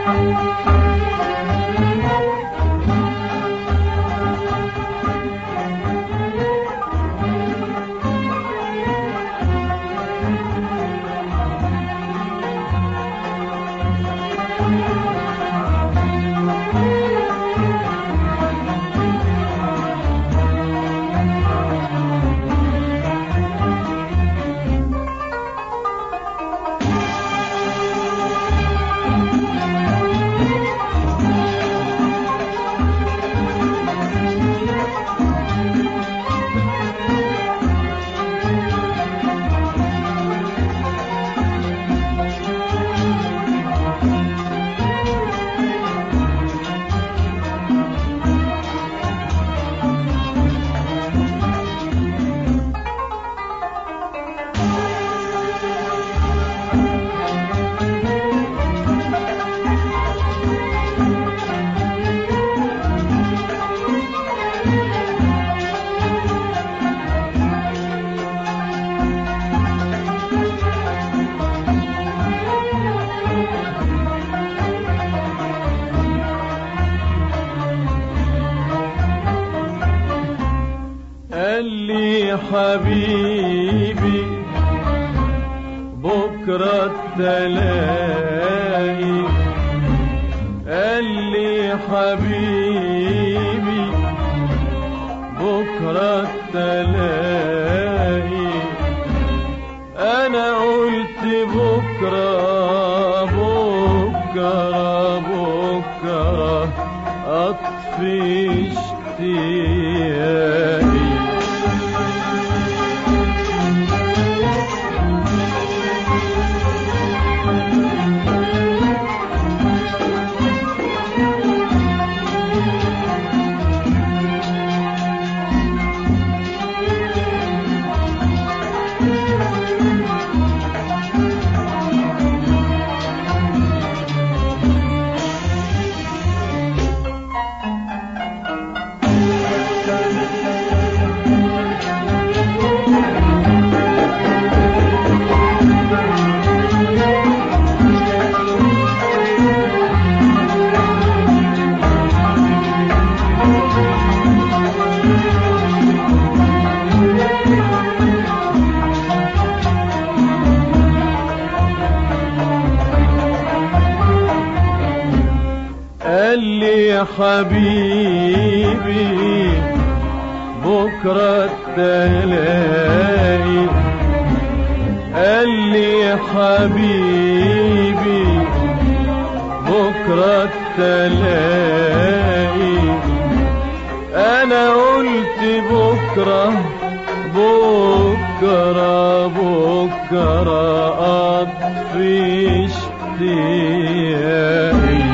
قال لي حبيبي بكرة تلاقي قال لي حبيبي بكرة تلاقي أنا قلت بكرة بكرة بكرة أطفي اشتياقي قال لي حبيبي بكرة تلاقي قال لي حبيبي بكرة تلاقي أنا قلت بكرة بكرة بكرة أطفي اشتياقي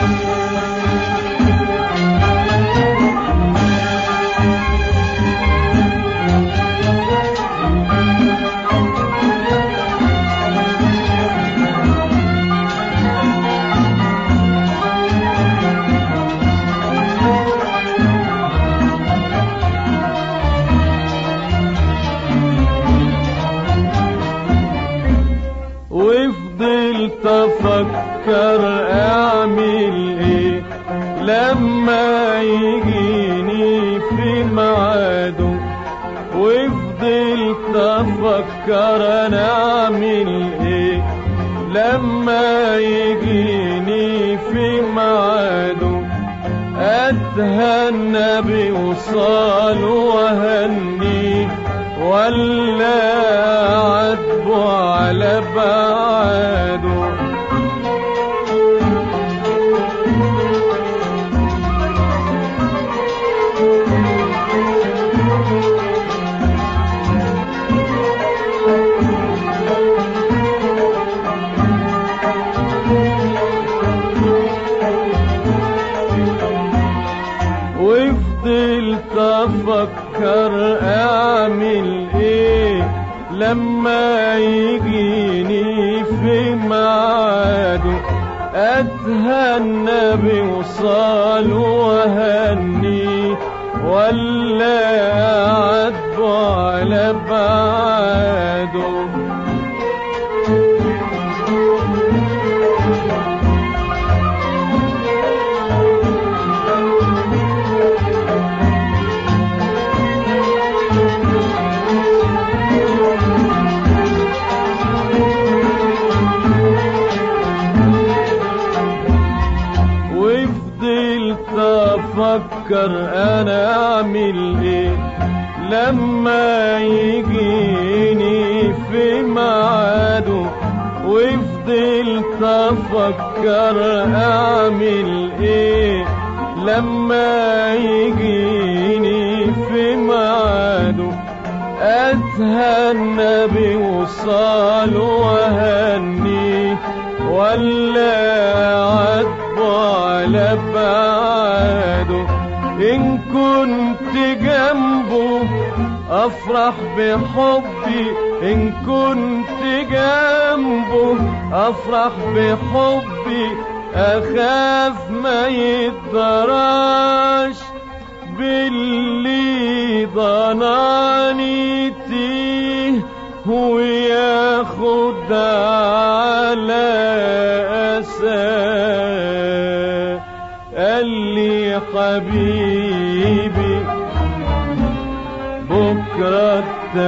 وفضلت افكر اعمل ايه لما يجيني في ميعاده وفضلت افكر انا اعمل ايه لما يجيني في ميعاده اتهنى بوصاله واهنيه ولا عاتبه على بعده وفضلت افكر اعمل ايه لما يجيني في ميعاده اتهنى بوصاله واهنيه ولا عاتبه على بعده افكر انا اعمل ايه لما يجيني في ميعاده وفضلت افكر اعمل ايه لما يجيني في ميعاده اتهنى بوصاله واهنيه ولا عاتبه على بعاده ان كنت جنبه افرح بحبي ان كنت جنبه افرح بحبي اخاف ما يتدراش باللي ضناني تيه وياخد على أساه قال لي حبيبي بكرة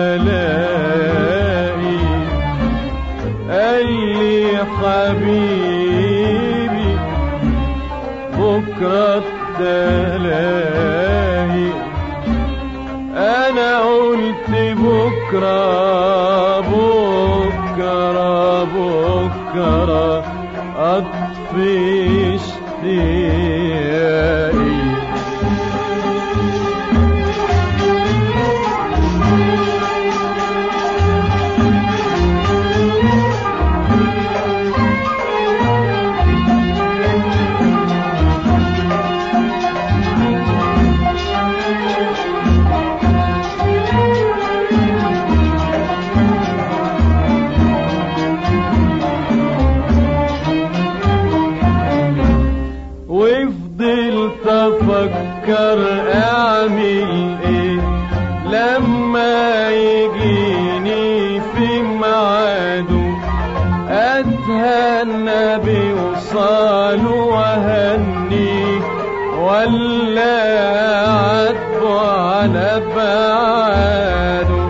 تلاقي قال لي حبيبي بكرة تلاقي أنا قلت بكرة بكرة بكرة أطفي اشتياقي وفضلت افكر اعمل ايه لما يجيني في ميعاده اتهنى بوصاله واهنيه ولا عاتبه على بعاده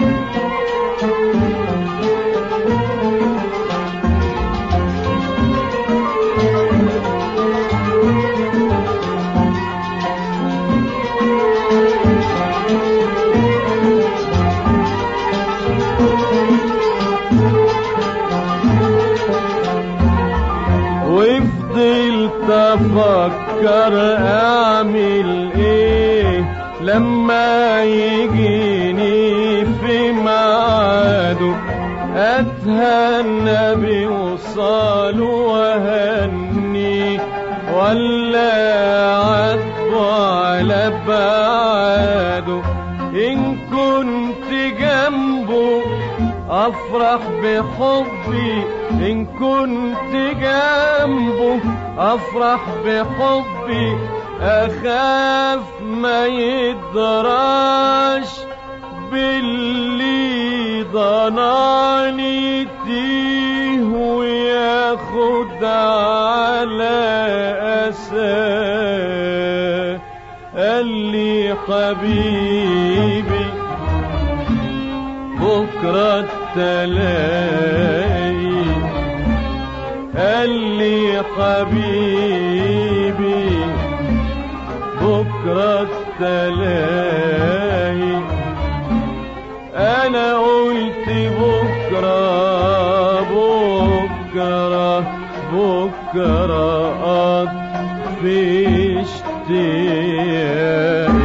وفضلت افكر اعمل ايه لما يجيني في ميعاده اتهنى بوصاله واهنيه ولا عاتبه على بعاده ان كنت جنبه افرح بحبي ان كنت جنبه افرح بحبي اخاف ما يدراش باللي ضناني تيه وياخد على اساه قال لي حبيبي بكرة تلاقي قال لي حبيبي بكرة تلاقي أنا قلت بكرة بكرة بكرة أطفي اشتياقي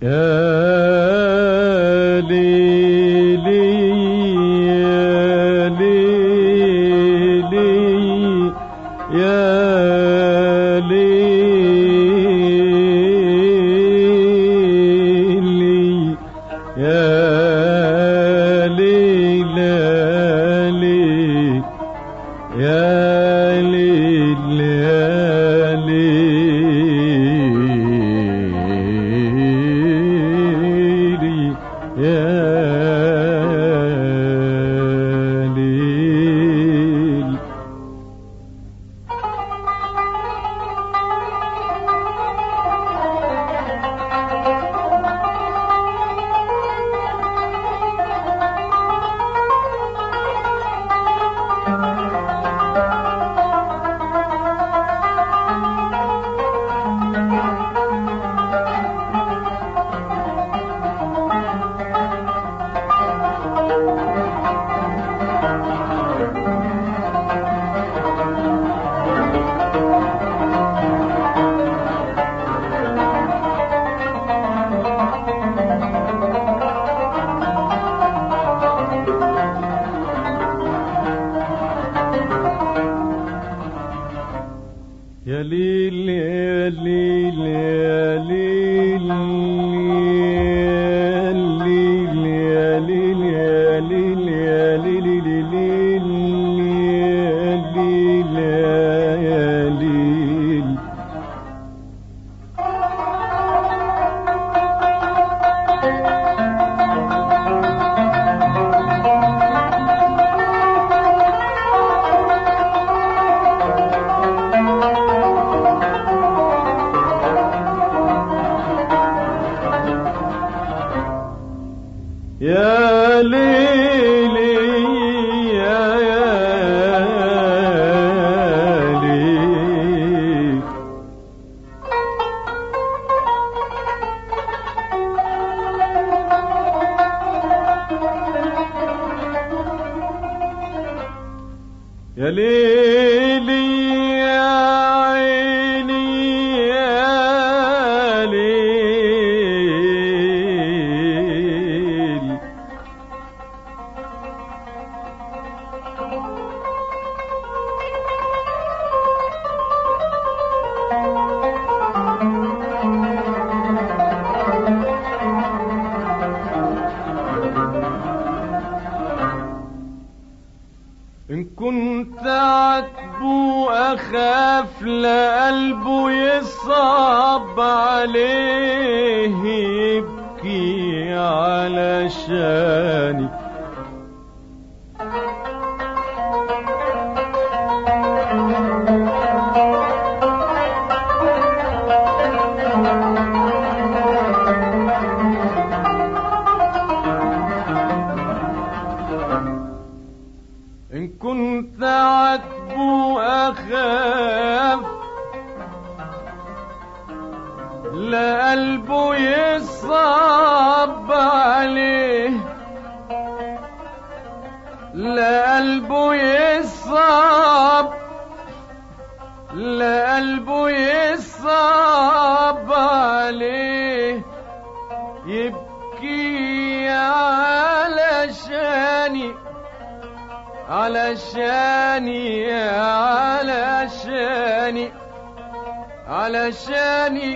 يا ليلي يا ليلي يا ليلي يا ليلى يا ليل يا ليلي يا ليل يا ليل يا ليل يا ليل يا ليل يا ليل يا ليل يا ليل ليل يا ليل يا ليل يا ليلي يا يا ليل يا ليلي يا عيني يا ليل إن كنت عاتبه أخاف لقلبه يصعب عليه يبكي علشاني إن كنت عاتبه أخاف لقلبه يصعب عليه لقلبه يصعب لقلبه يصعب عليه يبكي علشاني علشاني علشاني علشاني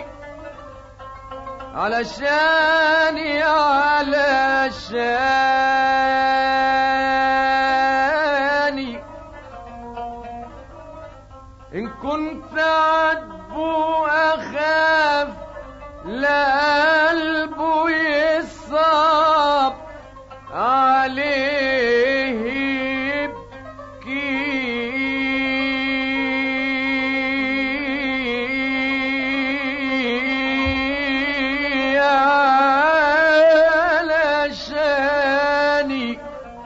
علشاني علشاني إن كنت عاتبه أخاف لقلبه يصعب عليه يبكي علشاني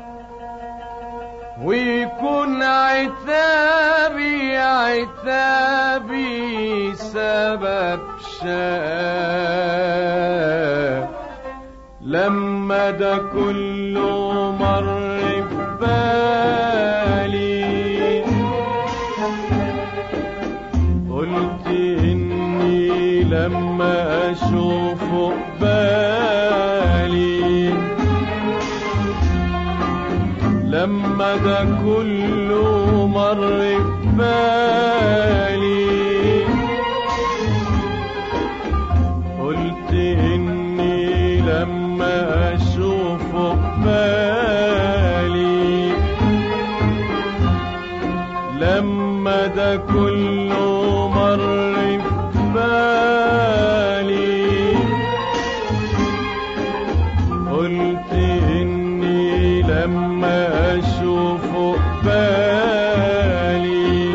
ويكون عتابي عتابي سبب شاء لما ده كله مر ببالي قلت اني لما اشوفه بالي لما ده كله مر بالي قلت اني لما اشوفه بالي لما ده كله مر بالي قلت اني لما اشوفه بالي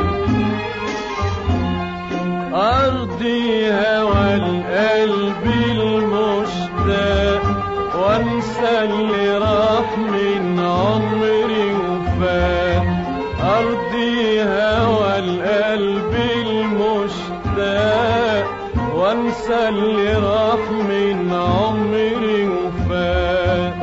ارضي هوى القلب المشتاق وانسى اللي راح من عمري وفات ارضي هوى القلب المشتاق وانسى اللي راح من عمري وفات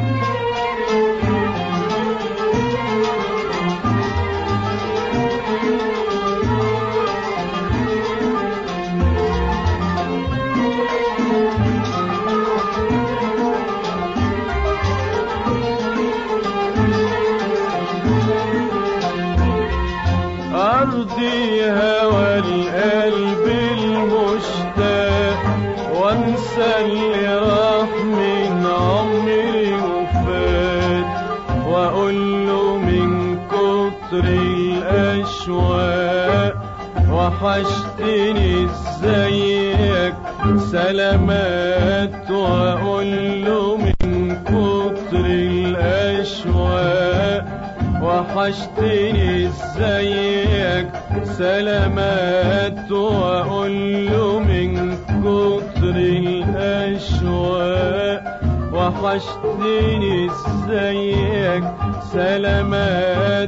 أرضي هوى القلب المشتاق وانسى اللي راح من عمري وفات واقول له من كتر الاشواق وحشتني ازيك سلامات واقول له من كتر الاشواق وحشتني ازيك سلامات واقول له من كتر الاشواق وحشتني ازيك سلامات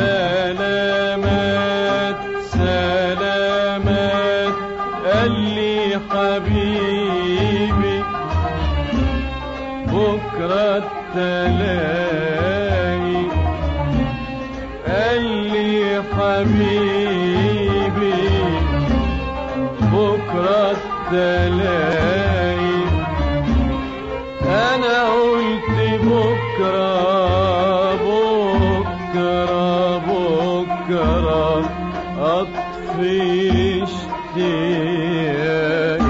سلامات سلامات قال لي حبيبي بكره التلاقي قال لي حبيبي بكرة التلاقي أنا قلت بكرة بكرة بكرة أطفي اشتياقي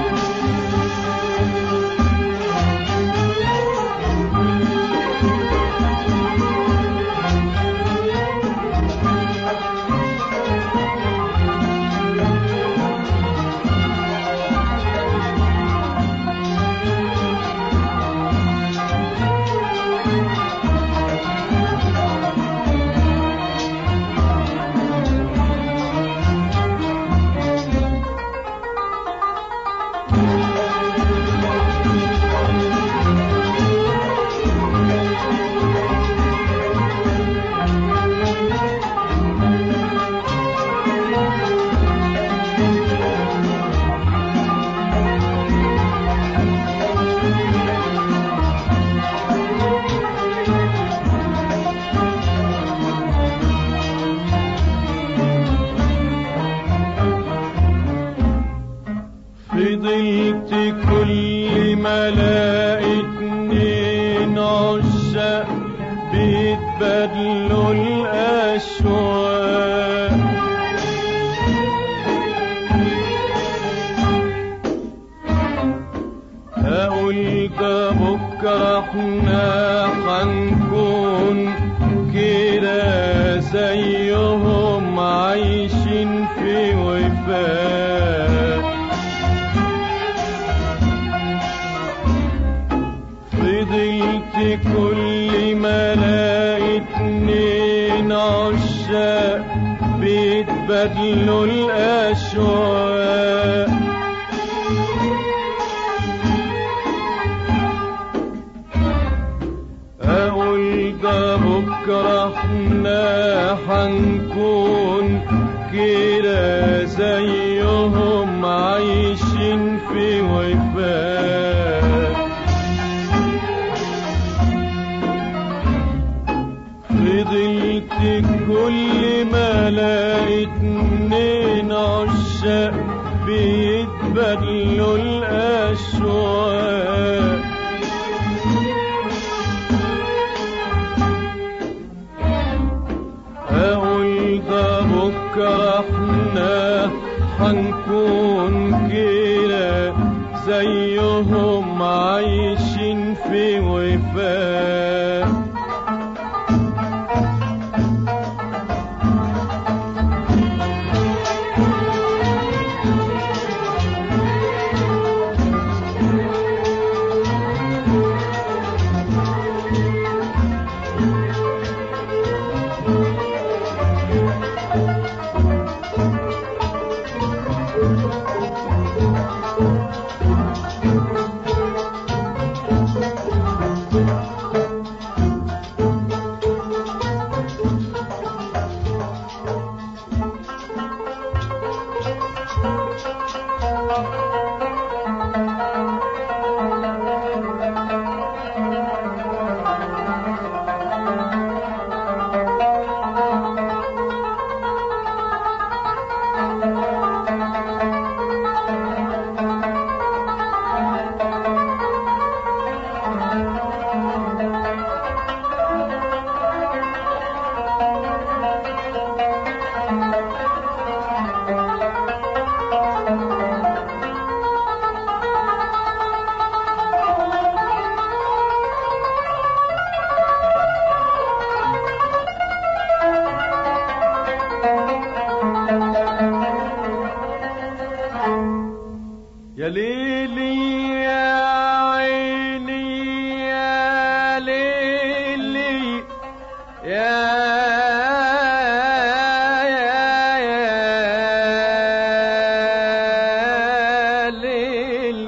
فضلت كل ما الاقي اتنين عشاق بيتبادلوا الاشواق اقول ده بكره احنا هنكون كده زيهم عايشين في وفاق فضلت كل ما الاقي اتنين عشاق بيتبادلوا الاشواق اقول ده بكره احنا هنكون كده زيهم عايشين في وفاق فضلت كل ما الاقي اتنين عشاق يتبادلوا الأشواق أقول ده بكرة احنا حنكون كده زيهم عايشين في وفاق يا ليلي يا عيني يا ليلي يا يا يا ليل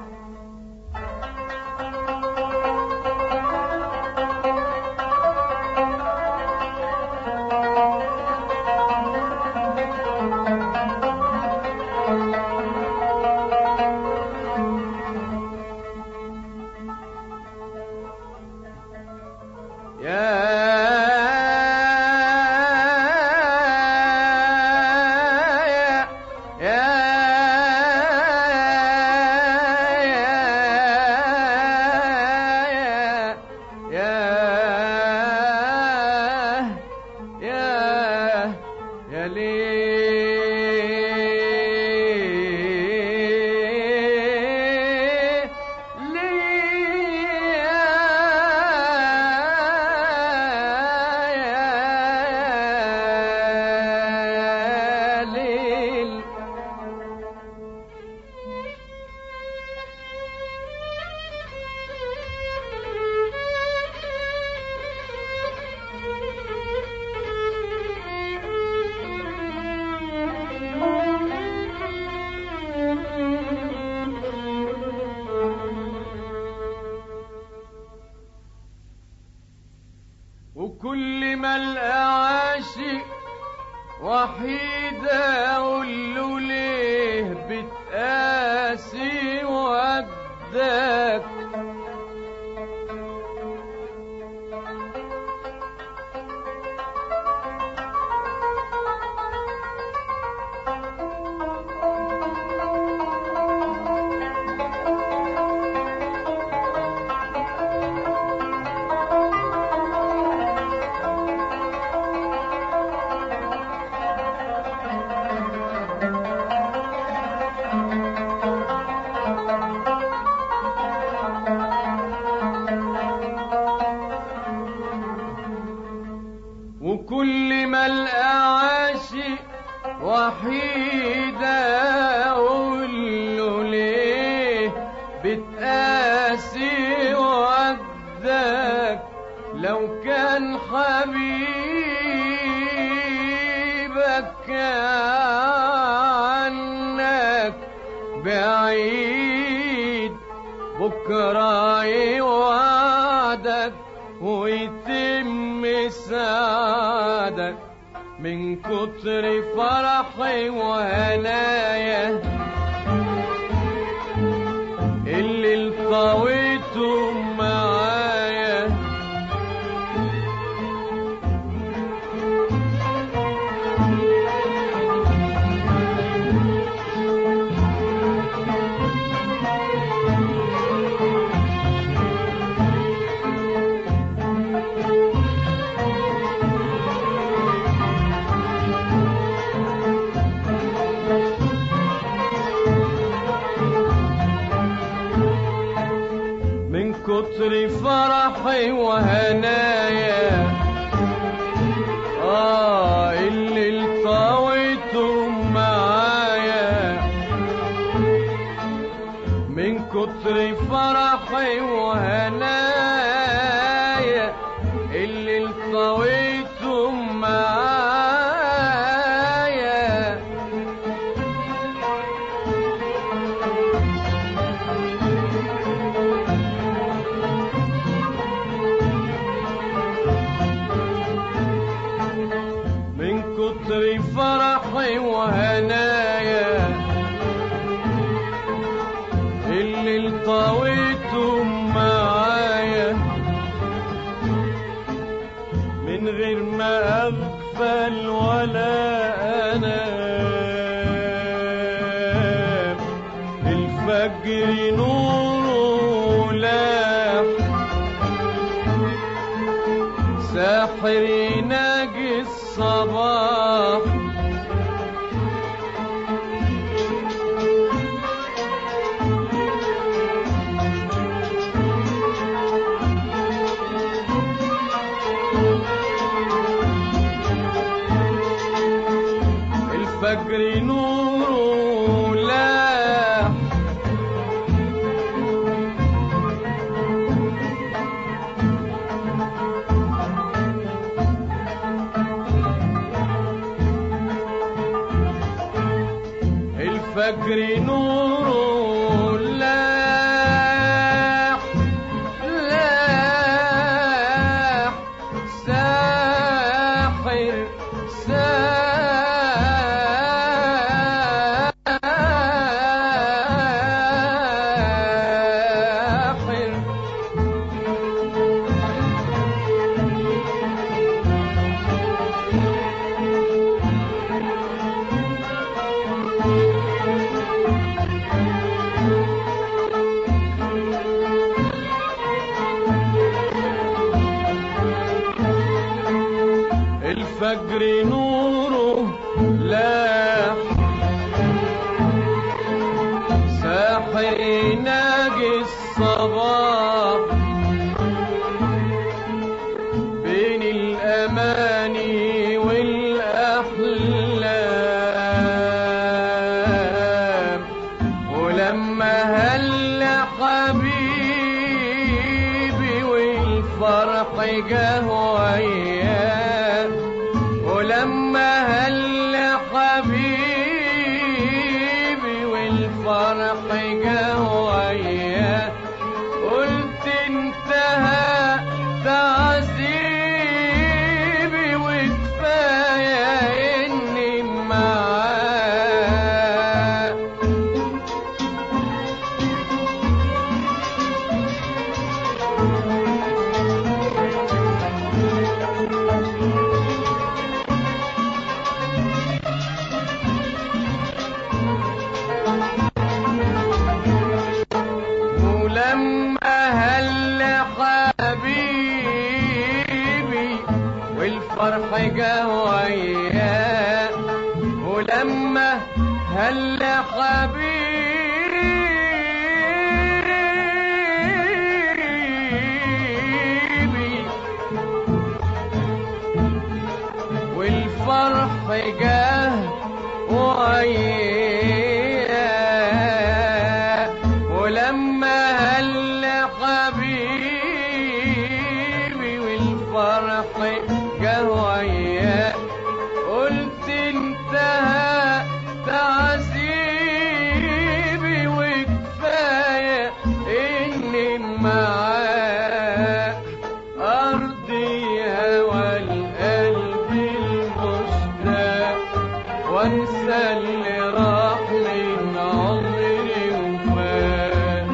وكل ما الأعاشق وحيدة أقول له ليه بتقاسي ودك وكل ما الأعاشق وحيدة أقول له ليه بتقاسي ودك لو كان حبيبك عنك بعيد بكرة يوعدك ويتم سعادك من كتر فرحي وهنايا اللي التقيتم معايا كتر فرحي وهنايا آه اللي التويتم معايا من كتر فرحي وهنايا اللي التويتم معايا من كتر فرحي وهنايا اللي التويتم معايا من غير ما اغفل ولا انام الفجر نوره لاح ساحر يناجي الصباح الفجر نوره لاح الفجر نوره لاح لاح ساحر ساحر الفجر نوره لاح ساحر يناجي الصباح بين الأماني والأحلام ولما هل حبيبي والفرح جه وياه ولما هل حبيبي والفرح جه وياه قلت انتهى تعذيبي وكفايه اني معاه ولما هل حبيبي والفرح جه وياه ولما هل حبيبي والفرح جه وياه ولما هل حبيبي والفرح جه وياه قلت انتهى تعذيبي وكفايه اني معاه ارضي هوى القلب المشتاق وانسى اللي راح من عمري وفات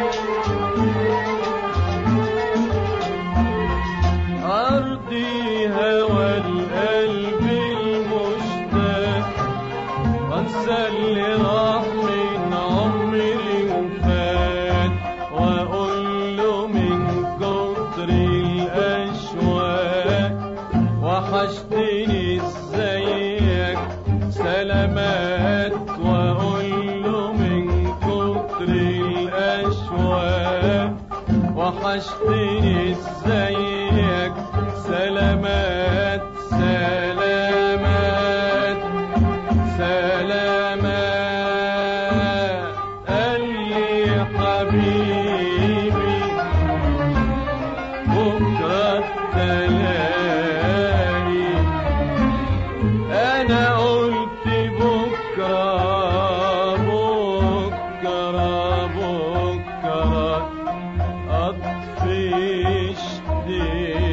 أرضي وحشتني ازيك سلامات سلامات سلامات قال لي حبيبي بكرة تلاقي أنا قلت بكرة بكرة بكرة أطفش دي